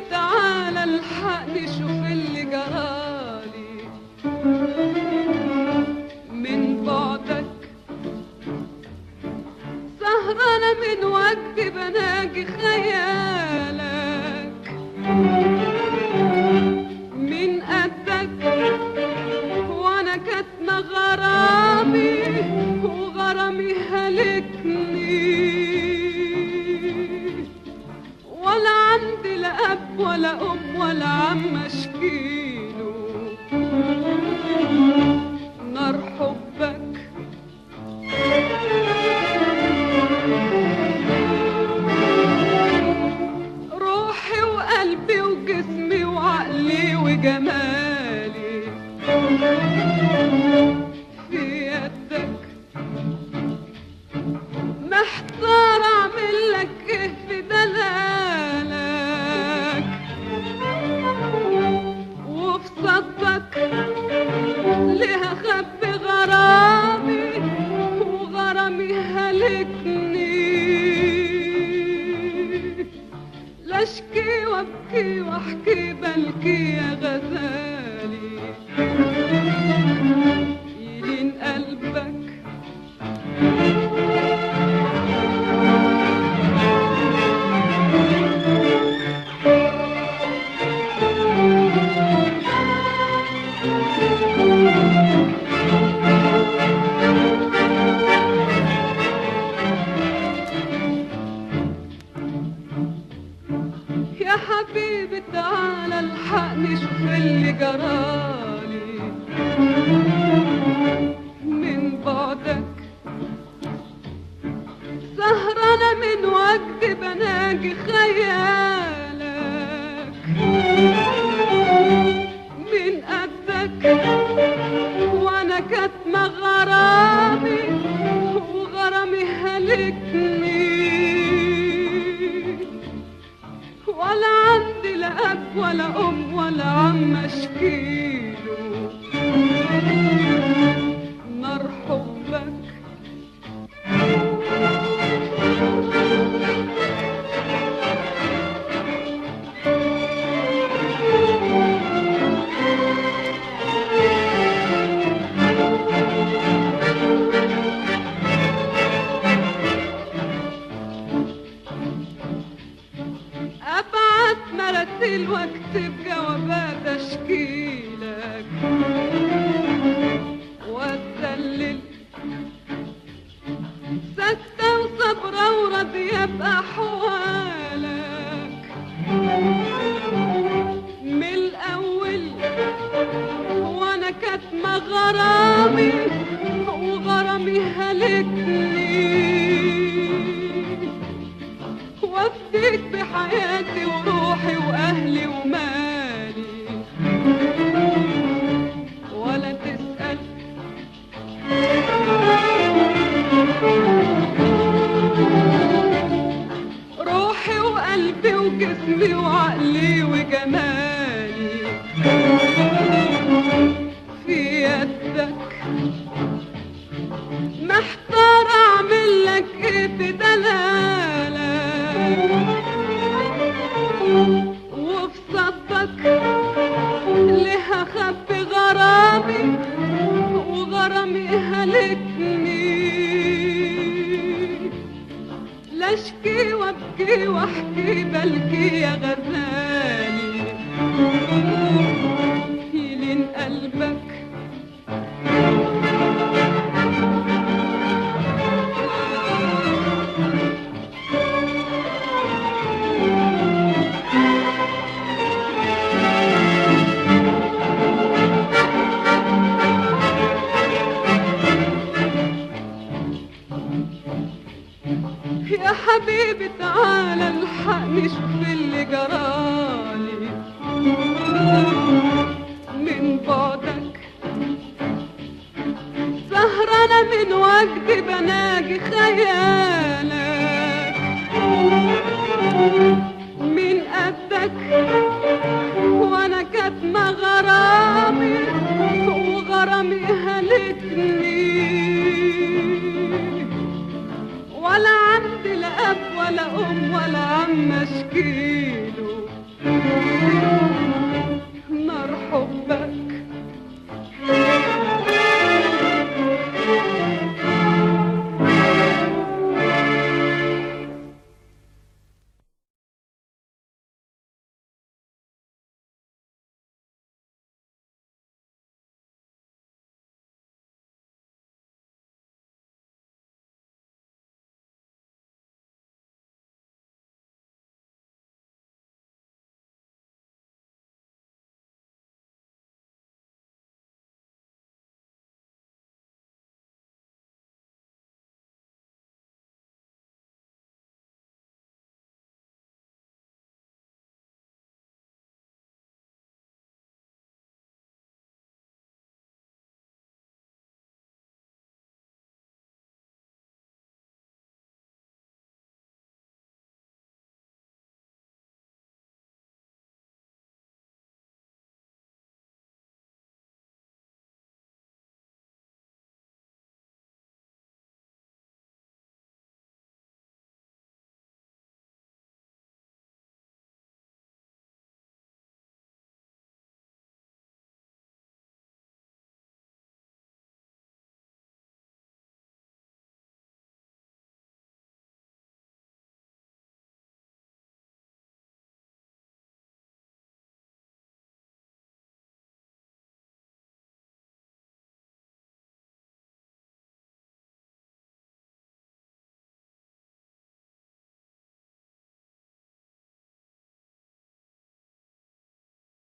تعالى الحقني شوف اللي جرالي من بعدك سهرانة من وجدي بناجي خيالك من قدك وانا كاتمة غرامي وغرامي هلكني ولا عندي لا اب ولا ام ولا عم اشكيله نار حبك روحي وقلبي وجسمي وعقلي وجمالي في يدك محتار اعمل لك ايه في دلالك وفي صدك ليه اخبي غرامي وغرامي هلكني لا اشكي وابكي واحكي بلكي يا غزالي يلين قلبك يا حبيبي تعالى الحقني شوف اللي جرالي من بعدك سهرانة من وجدي بناجي خيالك من قدك وانا كاتمة غرامي وغرامي هلكني ولا عندي لا اب ولا ام ولا عم اشكيله نار حبك ابعت مراسيل واكتب جوابات اشكيلك واتذلل ساكتة وصبرة وراضية بأحوالك من الأول وأنا كاتمة غرامي وغرامي هلكني وافديك بحياتي وروحي واهلي ومالي ولا تسأل روحي وقلبي وجسمي وعقلي وجمالي في يدك محتار اعمل لك ايه في دلالك وفي صدك ليه اخبي غرامي وغرامي هلكني لا اشكي وابكي واحكي بلكي يا غزالي يلين قلبك يا حبيبي تعالى الحقني شوف اللي جرالي من بعدك سهرانة من وجدي بناجي خيالك من قدك وانا كاتمة غرامي وغرامي هلكني ولا عندي لا اب ولا ام ولا عم اشكيله نار حبك